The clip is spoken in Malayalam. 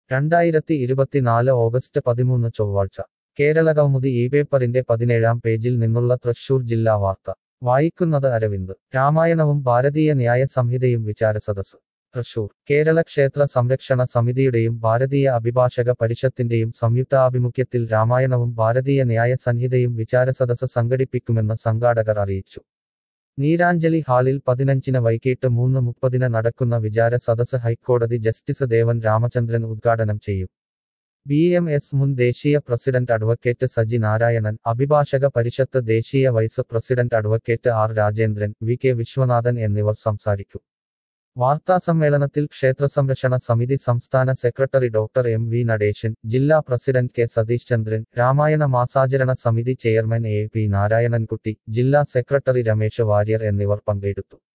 രണ്ടായിരത്തി ഇരുപത്തിനാല് ഓഗസ്റ്റ് പതിമൂന്ന് ചൊവ്വാഴ്ച കേരളകൗമുദി ഈ പേപ്പറിന്റെ പതിനേഴാം പേജിൽ നിന്നുള്ള തൃശൂർ ജില്ലാ വാർത്ത വായിക്കുന്നത് അരവിന്ദ് രാമായണവും ഭാരതീയ ന്യായ സംഹിതയും വിചാരസദസ് തൃശൂർ കേരള ക്ഷേത്ര സംരക്ഷണ സമിതിയുടെയും ഭാരതീയ അഭിഭാഷക പരിഷത്തിന്റെയും സംയുക്താഭിമുഖ്യത്തിൽ രാമായണവും ഭാരതീയ ന്യായ സംഹിതയും വിചാരസദസ് സംഘടിപ്പിക്കുമെന്ന് സംഘാടകർ അറിയിച്ചു നീരാഞ്ജലി ഹാളിൽ പതിനഞ്ചിന് വൈകിട്ട് മൂന്ന് മുപ്പതിന് നടക്കുന്ന വിചാര സദസ് ഹൈക്കോടതി ജസ്റ്റിസ് ദേവൻ രാമചന്ദ്രൻ ഉദ്ഘാടനം ചെയ്യും ബി എം എസ് മുൻ ദേശീയ പ്രസിഡന്റ് അഡ്വക്കേറ്റ് സജി നാരായണൻ അഭിഭാഷക പരിഷത്ത് ദേശീയ vice president advocate R Rajendran V K Viswanathan എന്നിവർ സംസാരിക്കും വാർത്താസമ്മേളനത്തിൽ ക്ഷേത്രസംരക്ഷണ സമിതി സംസ്ഥാന secretary doctor M V Natesan ജില്ലാ പ്രസിഡന്റ് കെ സതീഷ് ചന്ദ്രൻ രാമായണ മാസാചരണ സമിതി ചെയർമാൻ എ പി നാരായണൻകുട്ടി ജില്ലാ സെക്രട്ടറി രമേശ് വാര്യർ എന്നിവർ പങ്കെടുത്തു